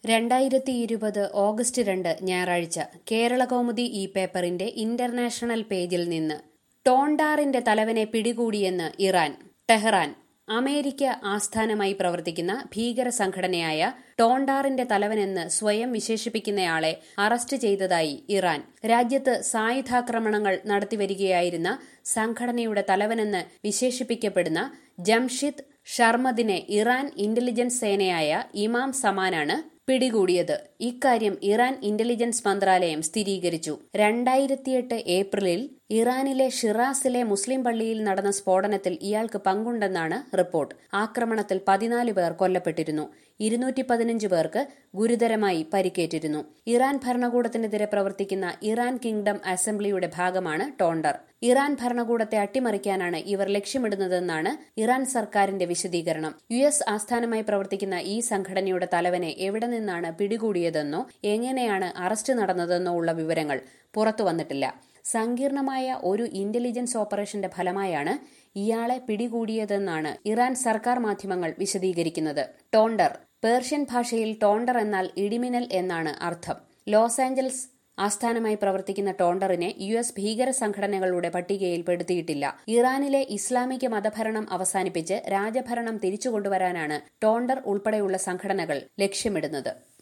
രണ്ടായിരത്തി ഇരുപത് ഓഗസ്റ്റ് രണ്ട് ഞായറാഴ്ച കേരള കൗമുദി ഈ പേപ്പറിന്റെ ഇന്റർനാഷണൽ പേജിൽ നിന്ന് ടോണ്ടാറിന്റെ തലവനെ പിടികൂടിയെന്ന് ഇറാൻ ടെഹ്റാൻ അമേരിക്ക ആസ്ഥാനമായി പ്രവർത്തിക്കുന്ന ഭീകര സംഘടനയായ ടോണ്ടാറിന്റെ തലവനെന്ന് സ്വയം വിശേഷിപ്പിക്കുന്നയാളെ അറസ്റ്റ് ചെയ്തതായി ഇറാൻ രാജ്യത്ത് സായുധാക്രമണങ്ങൾ നടത്തിവരികയായിരുന്ന സംഘടനയുടെ തലവനെന്ന് വിശേഷിപ്പിക്കപ്പെടുന്ന ജംഷിദ് ഷർമദിനെ ഇറാൻ ഇന്റലിജൻസ് സേനയായ ഇമാം സമാനാണ് പിടികൂടിയത് ഇക്കാര്യം ഇറാൻ ഇന്റലിജൻസ് മന്ത്രാലയം സ്ഥിരീകരിച്ചു രണ്ടായിരത്തിയെട്ട് ഏപ്രിലിൽ ഇറാനിലെ ഷിറാസിലെ മുസ്ലിം പള്ളിയിൽ നടന്ന സ്ഫോടനത്തിൽ ഇയാൾക്ക് പങ്കുണ്ടെന്നാണ് റിപ്പോർട്ട് ആക്രമണത്തിൽ പതിനാല് പേർ കൊല്ലപ്പെട്ടിരുന്നു ഇരുന്നൂറ്റി പതിനഞ്ച് പേർക്ക് ഗുരുതരമായി പരിക്കേറ്റിരുന്നു ഇറാൻ ഭരണകൂടത്തിനെതിരെ പ്രവർത്തിക്കുന്ന ഇറാൻ കിങ്ഡം അസംബ്ലിയുടെ ഭാഗമാണ് ടോണ്ടർ ഇറാൻ ഭരണകൂടത്തെ അട്ടിമറിക്കാനാണ് ഇവർ ലക്ഷ്യമിടുന്നതെന്നാണ് ഇറാൻ സർക്കാരിന്റെ വിശദീകരണം യു എസ് ആസ്ഥാനമായി പ്രവർത്തിക്കുന്ന ഈ സംഘടനയുടെ തലവനെ എവിടെ നിന്നാണ് പിടികൂടിയതെന്നോ എങ്ങനെയാണ് അറസ്റ്റ് നടന്നതെന്നോ ഉള്ള വിവരങ്ങൾ പുറത്തുവന്നിട്ടില്ല സങ്കീർണമായ ഒരു ഇന്റലിജൻസ് ഓപ്പറേഷന്റെ ഫലമായാണ് ഇയാളെ പിടികൂടിയതെന്നാണ് ഇറാൻ സർക്കാർ മാധ്യമങ്ങൾ വിശദീകരിക്കുന്നത് ടോണ്ടർ പേർഷ്യൻ ഭാഷയിൽ ടോണ്ടർ എന്നാൽ ഇടിമിന്നൽ എന്നാണ് അർത്ഥം ലോസ് ആഞ്ചൽസ് ആസ്ഥാനമായി പ്രവർത്തിക്കുന്ന ടോണ്ടറിനെ യു എസ് ഭീകര സംഘടനകളുടെ പട്ടികയിൽ പെടുത്തിയിട്ടില്ല ഇറാനിലെ ഇസ്ലാമിക മതഭരണം അവസാനിപ്പിച്ച് രാജഭരണം തിരിച്ചുകൊണ്ടുവരാനാണ് ടോണ്ടർ ഉൾപ്പെടെയുള്ള സംഘടനകൾ ലക്ഷ്യമിടുന്നത്